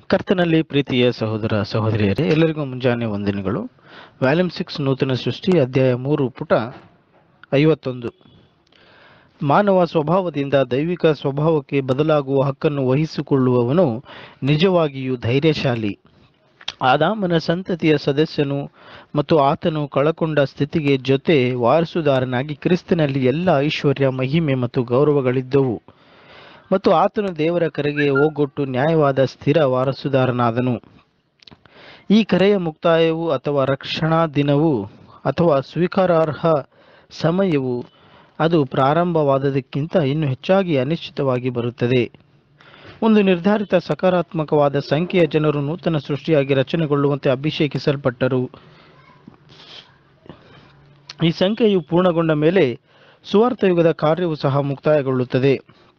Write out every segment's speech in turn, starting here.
ಕರ್ತನಲ್ಲಿ ಪ್ರೀತಿಯ ಸಹೋದರ ಸಹೋದರಿಯರೇ ಎಲ್ಲರಿಗೂ ಮುಂಜಾನೆ ವಂದನೆಗಳು ವ್ಯಾಲ್ಯೂಮ್ ಸಿಕ್ಸ್ ನೂತನ ಸೃಷ್ಟಿ ಅಧ್ಯಾಯ ಮೂರು ಪುಟ ಐವತ್ತೊಂದು ಮಾನವ ಸ್ವಭಾವದಿಂದ ದೈವಿಕ ಸ್ವಭಾವಕ್ಕೆ ಬದಲಾಗುವ ಹಕ್ಕನ್ನು ವಹಿಸಿಕೊಳ್ಳುವವನು ನಿಜವಾಗಿಯೂ ಧೈರ್ಯಶಾಲಿ ಆದಾಮನ ಸಂತತಿಯ ಸದಸ್ಯನು ಮತ್ತು ಆತನು ಕಳಕೊಂಡ ಸ್ಥಿತಿಗೆ ಜೊತೆ ವಾರಸುದಾರನಾಗಿ ಕ್ರಿಸ್ತನಲ್ಲಿ ಎಲ್ಲ ಐಶ್ವರ್ಯ ಮಹಿಮೆ ಮತ್ತು ಗೌರವಗಳಿದ್ದವು ಮತ್ತು ಆತನು ದೇವರ ಕರೆಗೆ ಹೋಗೊಟ್ಟು ನ್ಯಾಯವಾದ ಸ್ಥಿರ ವಾರಸುದಾರನಾದನು ಈ ಕರೆಯ ಮುಕ್ತಾಯವು ಅಥವಾ ರಕ್ಷಣಾ ದಿನವು ಅಥವಾ ಸ್ವೀಕಾರಾರ್ಹ ಸಮಯವು ಅದು ಪ್ರಾರಂಭವಾದದಕ್ಕಿಂತ ಇನ್ನೂ ಹೆಚ್ಚಾಗಿ ಅನಿಶ್ಚಿತವಾಗಿ ಬರುತ್ತದೆ ಒಂದು ನಿರ್ಧಾರಿತ ಸಕಾರಾತ್ಮಕವಾದ ಸಂಖ್ಯೆಯ ಜನರು ನೂತನ ಸೃಷ್ಟಿಯಾಗಿ ರಚನೆಗೊಳ್ಳುವಂತೆ ಅಭಿಷೇಕಿಸಲ್ಪಟ್ಟರು ಈ ಸಂಖ್ಯೆಯು ಪೂರ್ಣಗೊಂಡ ಮೇಲೆ ಸುವಾರ್ಥ ಯುಗದ ಕಾರ್ಯವು ಸಹ ಮುಕ್ತಾಯಗೊಳ್ಳುತ್ತದೆ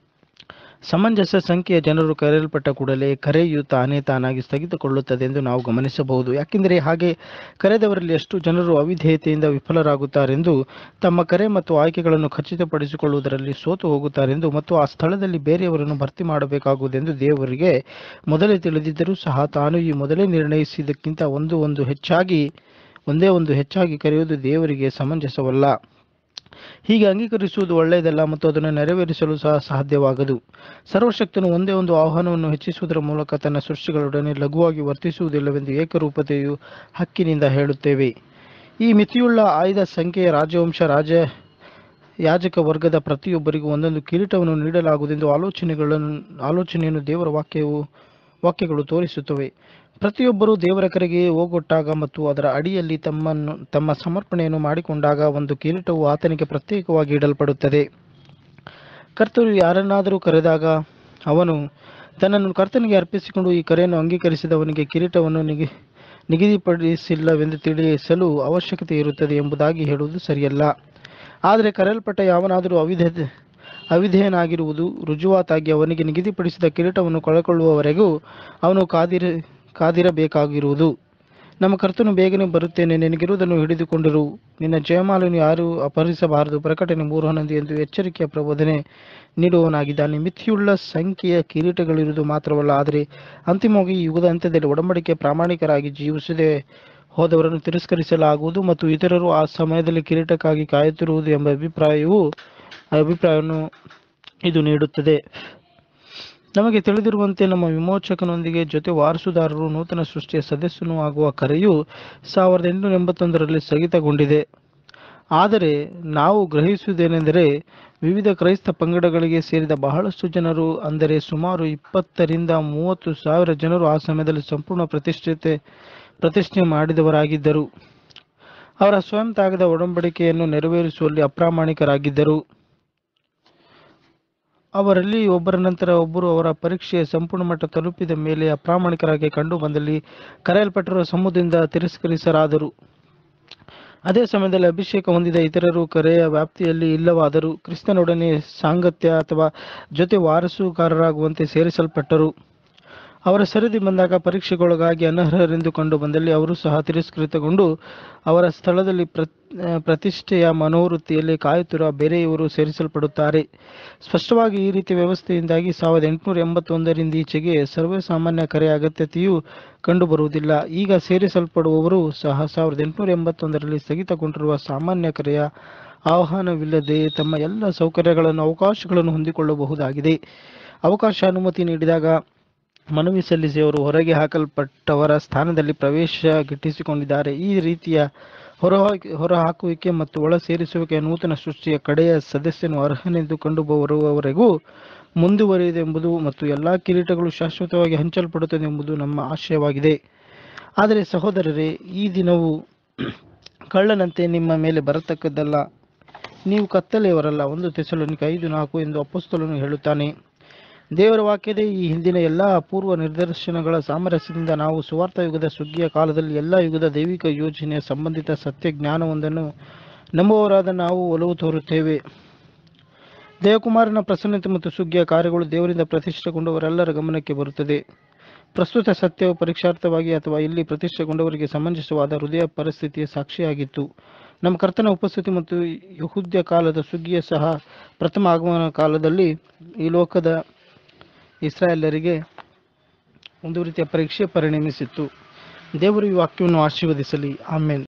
ಸಮಂಜಸ ಸಂಖ್ಯೆಯ ಜನರು ಕರೆಯಲ್ಪಟ್ಟ ಕೂಡಲೇ ಕರೆಯು ತಾನೇ ತಾನಾಗಿ ಸ್ಥಗಿತಗೊಳ್ಳುತ್ತದೆ ಎಂದು ನಾವು ಗಮನಿಸಬಹುದು ಯಾಕೆಂದರೆ ಹಾಗೆ ಕರೆದವರಲ್ಲಿ ಎಷ್ಟು ಜನರು ಅವಿಧೇಯತೆಯಿಂದ ವಿಫಲರಾಗುತ್ತಾರೆಂದು ತಮ್ಮ ಕರೆ ಮತ್ತು ಆಯ್ಕೆಗಳನ್ನು ಖಚಿತಪಡಿಸಿಕೊಳ್ಳುವುದರಲ್ಲಿ ಸೋತು ಹೋಗುತ್ತಾರೆಂದು ಮತ್ತು ಆ ಸ್ಥಳದಲ್ಲಿ ಬೇರೆಯವರನ್ನು ಭರ್ತಿ ಮಾಡಬೇಕಾಗುವುದೆಂದು ದೇವರಿಗೆ ಮೊದಲೇ ತಿಳಿದಿದ್ದರೂ ಸಹ ತಾನು ಈ ಮೊದಲೇ ನಿರ್ಣಯಿಸಿದ್ದಕ್ಕಿಂತ ಒಂದು ಒಂದು ಹೆಚ್ಚಾಗಿ ಒಂದೇ ಒಂದು ಹೆಚ್ಚಾಗಿ ಕರೆಯುವುದು ದೇವರಿಗೆ ಸಮಂಜಸವಲ್ಲ ಹೀಗೆ ಅಂಗೀಕರಿಸುವುದು ಒಳ್ಳೆಯದಲ್ಲ ಮತ್ತು ಅದನ್ನು ನೆರವೇರಿಸಲು ಸಹ ಸಾಧ್ಯವಾಗದು ಸರ್ವಶಕ್ತನು ಒಂದೇ ಒಂದು ಆಹ್ವಾನವನ್ನು ಹೆಚ್ಚಿಸುವುದರ ಮೂಲಕ ತನ್ನ ಸೃಷ್ಟಿಗಳೊಡನೆ ಲಘುವಾಗಿ ವರ್ತಿಸುವುದಿಲ್ಲವೆಂದು ಏಕರೂಪತೆಯು ಹಕ್ಕಿನಿಂದ ಹೇಳುತ್ತೇವೆ ಈ ಮಿತಿಯುಳ್ಳ ಆಯ್ದ ಸಂಖ್ಯೆಯ ರಾಜವಂಶ ರಾಜ ಯಾಜಕ ವರ್ಗದ ಪ್ರತಿಯೊಬ್ಬರಿಗೂ ಒಂದೊಂದು ಕಿರೀಟವನ್ನು ನೀಡಲಾಗುವುದೆಂದು ಆಲೋಚನೆಗಳನ್ನು ಆಲೋಚನೆಯನ್ನು ದೇವರ ವಾಕ್ಯವು ವಾಕ್ಯಗಳು ತೋರಿಸುತ್ತವೆ ಪ್ರತಿಯೊಬ್ಬರೂ ದೇವರ ಕರೆಗೆ ಹೋಗೊಟ್ಟಾಗ ಮತ್ತು ಅದರ ಅಡಿಯಲ್ಲಿ ತಮ್ಮನ್ನು ತಮ್ಮ ಸಮರ್ಪಣೆಯನ್ನು ಮಾಡಿಕೊಂಡಾಗ ಒಂದು ಕಿರೀಟವು ಆತನಿಗೆ ಪ್ರತ್ಯೇಕವಾಗಿ ಇಡಲ್ಪಡುತ್ತದೆ ಕರ್ತರು ಯಾರನ್ನಾದರೂ ಕರೆದಾಗ ಅವನು ತನ್ನನ್ನು ಕರ್ತನಿಗೆ ಅರ್ಪಿಸಿಕೊಂಡು ಈ ಕರೆಯನ್ನು ಅಂಗೀಕರಿಸಿದವನಿಗೆ ಕಿರೀಟವನ್ನು ನಿಗಿ ನಿಗದಿಪಡಿಸಿಲ್ಲವೆಂದು ತಿಳಿಸಲು ಅವಶ್ಯಕತೆ ಇರುತ್ತದೆ ಎಂಬುದಾಗಿ ಹೇಳುವುದು ಸರಿಯಲ್ಲ ಆದರೆ ಕರೆಯಲ್ಪಟ್ಟ ಯಾವನಾದರೂ ಅವಿಧೇಯ ಅವಿಧೇಯನಾಗಿರುವುದು ರುಜುವಾತಾಗಿ ಅವನಿಗೆ ನಿಗದಿಪಡಿಸಿದ ಕಿರೀಟವನ್ನು ಕಳೆಕೊಳ್ಳುವವರೆಗೂ ಅವನು ಕಾದಿರ ಕಾದಿರಬೇಕಾಗಿರುವುದು ನಮ್ಮ ಕರ್ತನು ಬೇಗನೆ ಬರುತ್ತೇನೆ ನಿನಗಿರುವುದನ್ನು ಹಿಡಿದುಕೊಂಡಿರು ನಿನ್ನ ಜಯಮಾಲನ್ನು ಯಾರೂ ಅಪಹರಿಸಬಾರದು ಪ್ರಕಟಣೆ ಮೂರು ಹನ್ನೊಂದು ಎಂದು ಎಚ್ಚರಿಕೆಯ ಪ್ರಬೋಧನೆ ನೀಡುವವನಾಗಿದ್ದಾನೆ ಮಿತಿಯುಳ್ಳ ಸಂಖ್ಯೆಯ ಕಿರೀಟಗಳಿರುವುದು ಮಾತ್ರವಲ್ಲ ಆದರೆ ಅಂತಿಮವಾಗಿ ಈ ಯುಗದ ಅಂತ್ಯದಲ್ಲಿ ಒಡಂಬಡಿಕೆ ಪ್ರಾಮಾಣಿಕರಾಗಿ ಜೀವಿಸದೆ ಹೋದವರನ್ನು ತಿರಸ್ಕರಿಸಲಾಗುವುದು ಮತ್ತು ಇತರರು ಆ ಸಮಯದಲ್ಲಿ ಕಿರೀಟಕ್ಕಾಗಿ ಕಾಯುತ್ತಿರುವುದು ಎಂಬ ಅಭಿಪ್ರಾಯವು ಅಭಿಪ್ರಾಯವನ್ನು ಇದು ನೀಡುತ್ತದೆ ನಮಗೆ ತಿಳಿದಿರುವಂತೆ ನಮ್ಮ ವಿಮೋಚಕನೊಂದಿಗೆ ಜೊತೆ ವಾರಸುದಾರರು ನೂತನ ಸೃಷ್ಟಿಯ ಸದಸ್ಯನು ಆಗುವ ಕರೆಯು ಸಾವಿರದ ಎಂಟುನೂರ ಎಂಬತ್ತೊಂದರಲ್ಲಿ ಸ್ಥಗಿತಗೊಂಡಿದೆ ಆದರೆ ನಾವು ಗ್ರಹಿಸುವುದೇನೆಂದರೆ ವಿವಿಧ ಕ್ರೈಸ್ತ ಪಂಗಡಗಳಿಗೆ ಸೇರಿದ ಬಹಳಷ್ಟು ಜನರು ಅಂದರೆ ಸುಮಾರು ಇಪ್ಪತ್ತರಿಂದ ಮೂವತ್ತು ಸಾವಿರ ಜನರು ಆ ಸಮಯದಲ್ಲಿ ಸಂಪೂರ್ಣ ಪ್ರತಿಷ್ಠಿತೆ ಪ್ರತಿಷ್ಠೆ ಮಾಡಿದವರಾಗಿದ್ದರು ಅವರ ಸ್ವಯಂ ತ್ಯಾಗದ ಒಡಂಬಡಿಕೆಯನ್ನು ನೆರವೇರಿಸುವಲ್ಲಿ ಅಪ್ರಾಮಾಣಿಕರಾಗಿದ್ದರು ಅವರಲ್ಲಿ ಒಬ್ಬರ ನಂತರ ಒಬ್ಬರು ಅವರ ಪರೀಕ್ಷೆಯ ಸಂಪೂರ್ಣ ಮಟ್ಟ ತಲುಪಿದ ಮೇಲೆ ಅಪ್ರಾಮಾಣಿಕರಾಗಿ ಕಂಡು ಬಂದಲ್ಲಿ ಕರೆಯಲ್ಪಟ್ಟಿರುವ ಸಮೂಹದಿಂದ ತಿರಸ್ಕರಿಸರಾದರು ಅದೇ ಸಮಯದಲ್ಲಿ ಅಭಿಷೇಕ ಹೊಂದಿದ ಇತರರು ಕರೆಯ ವ್ಯಾಪ್ತಿಯಲ್ಲಿ ಇಲ್ಲವಾದರೂ ಕ್ರಿಸ್ತನೊಡನೆ ಸಾಂಗತ್ಯ ಅಥವಾ ಜೊತೆ ವಾರಸುಗಾರರಾಗುವಂತೆ ಸೇರಿಸಲ್ಪಟ್ಟರು ಅವರ ಸರದಿ ಬಂದಾಗ ಪರೀಕ್ಷೆಗೊಳಗಾಗಿ ಅನರ್ಹರೆಂದು ಕಂಡು ಬಂದಲ್ಲಿ ಅವರು ಸಹ ತಿರಸ್ಕೃತಗೊಂಡು ಅವರ ಸ್ಥಳದಲ್ಲಿ ಪ್ರತಿಷ್ಠೆಯ ಮನೋವೃತ್ತಿಯಲ್ಲಿ ಕಾಯುತ್ತಿರುವ ಬೇರೆಯವರು ಸೇರಿಸಲ್ಪಡುತ್ತಾರೆ ಸ್ಪಷ್ಟವಾಗಿ ಈ ರೀತಿಯ ವ್ಯವಸ್ಥೆಯಿಂದಾಗಿ ಸಾವಿರದ ಎಂಟುನೂರ ಎಂಬತ್ತೊಂದರಿಂದ ಈಚೆಗೆ ಸರ್ವಸಾಮಾನ್ಯ ಕರೆಯ ಅಗತ್ಯತೆಯು ಕಂಡುಬರುವುದಿಲ್ಲ ಈಗ ಸೇರಿಸಲ್ಪಡುವವರು ಸಹ ಸಾವಿರದ ಎಂಟುನೂರ ಎಂಬತ್ತೊಂದರಲ್ಲಿ ಸ್ಥಗಿತಗೊಂಡಿರುವ ಸಾಮಾನ್ಯ ಕರೆಯ ಆಹ್ವಾನವಿಲ್ಲದೆ ತಮ್ಮ ಎಲ್ಲ ಸೌಕರ್ಯಗಳನ್ನು ಅವಕಾಶಗಳನ್ನು ಹೊಂದಿಕೊಳ್ಳಬಹುದಾಗಿದೆ ಅವಕಾಶ ಅನುಮತಿ ನೀಡಿದಾಗ ಮನವಿ ಸಲ್ಲಿಸಿ ಅವರು ಹೊರಗೆ ಹಾಕಲ್ಪಟ್ಟವರ ಸ್ಥಾನದಲ್ಲಿ ಪ್ರವೇಶ ಗಿಟ್ಟಿಸಿಕೊಂಡಿದ್ದಾರೆ ಈ ರೀತಿಯ ಹೊರ ಹೊರಹಾಕುವಿಕೆ ಮತ್ತು ಒಳ ಸೇರಿಸುವಿಕೆಯ ನೂತನ ಸೃಷ್ಟಿಯ ಕಡೆಯ ಸದಸ್ಯನು ಅರ್ಹನೆಂದು ಕಂಡು ಬರುವವರೆಗೂ ಮುಂದುವರಿಯುವುದು ಎಂಬುದು ಮತ್ತು ಎಲ್ಲಾ ಕಿರೀಟಗಳು ಶಾಶ್ವತವಾಗಿ ಹಂಚಲ್ಪಡುತ್ತದೆ ಎಂಬುದು ನಮ್ಮ ಆಶಯವಾಗಿದೆ ಆದರೆ ಸಹೋದರರೇ ಈ ದಿನವು ಕಳ್ಳನಂತೆ ನಿಮ್ಮ ಮೇಲೆ ಬರತಕ್ಕದ್ದಲ್ಲ ನೀವು ಕತ್ತಲೆಯವರಲ್ಲ ಒಂದು ತೆಸಲೋನಿಕ ಐದು ನಾಲ್ಕು ಎಂದು ಅಪ್ಪಸ್ತಲನು ಹೇಳುತ್ತಾನೆ ದೇವರ ವಾಕ್ಯದ ಈ ಹಿಂದಿನ ಎಲ್ಲ ಅಪೂರ್ವ ನಿದರ್ಶನಗಳ ಸಾಮರಸ್ಯದಿಂದ ನಾವು ಸುವಾರ್ಥ ಯುಗದ ಸುಗ್ಗಿಯ ಕಾಲದಲ್ಲಿ ಎಲ್ಲ ಯುಗದ ದೈವಿಕ ಯೋಜನೆಯ ಸಂಬಂಧಿತ ಸತ್ಯ ಜ್ಞಾನವೊಂದನ್ನು ನಂಬುವವರಾದ ನಾವು ಒಲವು ತೋರುತ್ತೇವೆ ದೇವಕುಮಾರನ ಪ್ರಸನ್ನತೆ ಮತ್ತು ಸುಗ್ಗಿಯ ಕಾರ್ಯಗಳು ದೇವರಿಂದ ಪ್ರತಿಷ್ಠೆಗೊಂಡವರೆಲ್ಲರ ಗಮನಕ್ಕೆ ಬರುತ್ತದೆ ಪ್ರಸ್ತುತ ಸತ್ಯವು ಪರೀಕ್ಷಾರ್ಥವಾಗಿ ಅಥವಾ ಇಲ್ಲಿ ಪ್ರತಿಷ್ಠೆಗೊಂಡವರಿಗೆ ಸಮಂಜಸವಾದ ಹೃದಯ ಪರಿಸ್ಥಿತಿಯ ಸಾಕ್ಷಿಯಾಗಿತ್ತು ನಮ್ಮ ಕರ್ತನ ಉಪಸ್ಥಿತಿ ಮತ್ತು ಯಹುದ್ಯ ಕಾಲದ ಸುಗ್ಗಿಯ ಸಹ ಪ್ರಥಮ ಆಗಮನ ಕಾಲದಲ್ಲಿ ಈ ಲೋಕದ ಇಸ್ರಾಯೇಲರಿಗೆ ಒಂದು ರೀತಿಯ ಪರೀಕ್ಷೆ ಪರಿಣಮಿಸಿತ್ತು ದೇವರು ಈ ವಾಕ್ಯವನ್ನು ಆಶೀರ್ವದಿಸಲಿ ಆಮೇನ್